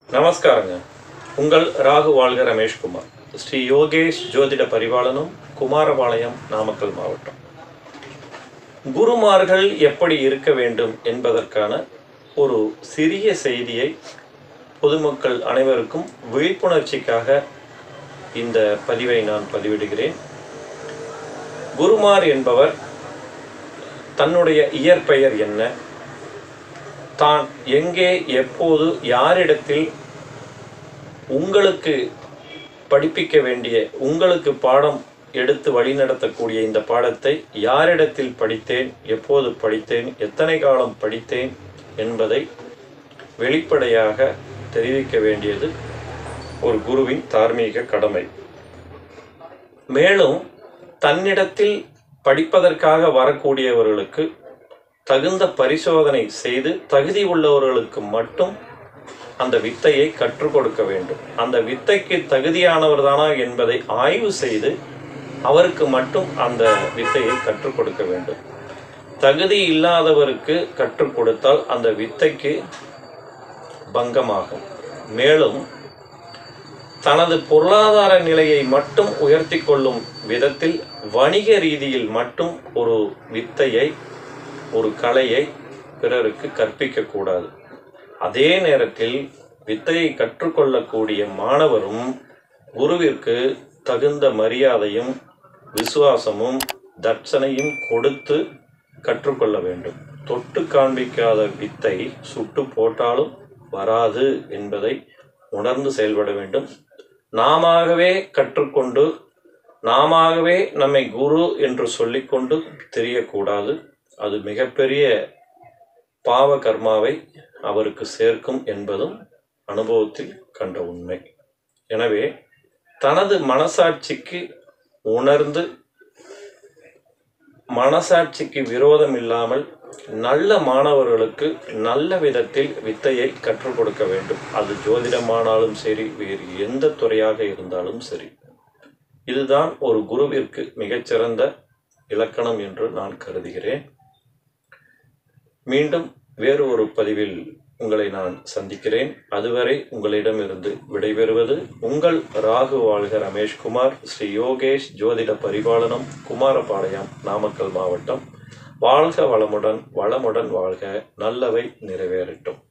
நமஸ்காரங்க உங்கள் ராகு வாழ்க ரமேஷ்குமார் ஸ்ரீ யோகேஷ் ஜோதிட பரிபாலனம் குமாரபாளையம் நாமக்கல் மாவட்டம் குருமார்கள் எப்படி இருக்க வேண்டும் என்பதற்கான ஒரு சிறிய செய்தியை பொதுமக்கள் அனைவருக்கும் விழிப்புணர்ச்சிக்காக இந்த பதிவை நான் பதிவிடுகிறேன் குருமார் என்பவர் தன்னுடைய இயற்பெயர் என்ன தான் எங்கே எப்போது யாரிடத்தில் உங்களுக்கு படிப்பிக்க வேண்டிய உங்களுக்கு பாடம் எடுத்து வழிநடத்தக்கூடிய இந்த பாடத்தை யாரிடத்தில் படித்தேன் எப்போது படித்தேன் எத்தனை காலம் படித்தேன் என்பதை வெளிப்படையாக தெரிவிக்க வேண்டியது ஒரு குருவின் தார்மீக கடமை மேலும் தன்னிடத்தில் படிப்பதற்காக வரக்கூடியவர்களுக்கு தகுந்த பரிசோதனை செய்து தகுதி உள்ளவர்களுக்கு மட்டும் அந்த வித்தையை கற்றுக் கொடுக்க வேண்டும் அந்த வித்தைக்கு தகுதியானவர் தானா என்பதை ஆய்வு செய்து அவருக்கு மட்டும் அந்த வித்தையை கற்றுக் கொடுக்க வேண்டும் தகுதி இல்லாதவருக்கு கற்றுக் கொடுத்தால் அந்த வித்தைக்கு பங்கமாகும் மேலும் தனது பொருளாதார நிலையை மட்டும் உயர்த்தி கொள்ளும் விதத்தில் வணிக ரீதியில் மட்டும் ஒரு வித்தையை ஒரு கலையை பிறருக்கு கற்பிக்க கூடாது அதே நேரத்தில் வித்தையை கற்றுக்கொள்ளக்கூடிய மாணவரும் குருவிற்கு தகுந்த மரியாதையும் விசுவாசமும் தட்சணையும் கொடுத்து கற்றுக்கொள்ள வேண்டும் தொட்டு காண்பிக்காத வித்தை சுட்டு போட்டாலும் வராது என்பதை உணர்ந்து செயல்பட வேண்டும் நாமவே கற்றுக்கொண்டு நாமவே நம்மை குரு என்று சொல்லிக்கொண்டு தெரியக்கூடாது அது மிகப்பெரிய பாவ கர்மாவை அவருக்கு சேர்க்கும் என்பதும் அனுபவத்தில் கண்ட உண்மை எனவே தனது மனசாட்சிக்கு உணர்ந்து மனசாட்சிக்கு விரோதம் இல்லாமல் நல்ல மாணவர்களுக்கு நல்ல விதத்தில் வித்தையை கற்றுக் கொடுக்க வேண்டும் அது ஜோதிடமானாலும் சரி வேறு எந்த துறையாக இருந்தாலும் சரி இதுதான் ஒரு குருவிற்கு மிகச்சிறந்த இலக்கணம் என்று நான் கருதுகிறேன் மீண்டும் வேறு ஒரு பதிவில் உங்களை நான் சந்திக்கிறேன் அதுவரை உங்களிடமிருந்து விடைபெறுவது உங்கள் ராகு வாழ்க ரமேஷ்குமார் ஸ்ரீ யோகேஷ் ஜோதிட பரிபாலனம் குமாரபாளையம் நாமக்கல் மாவட்டம் வாழ்க வளமுடன் வளமுடன் வாழ்க நல்லவை நிறைவேறட்டும்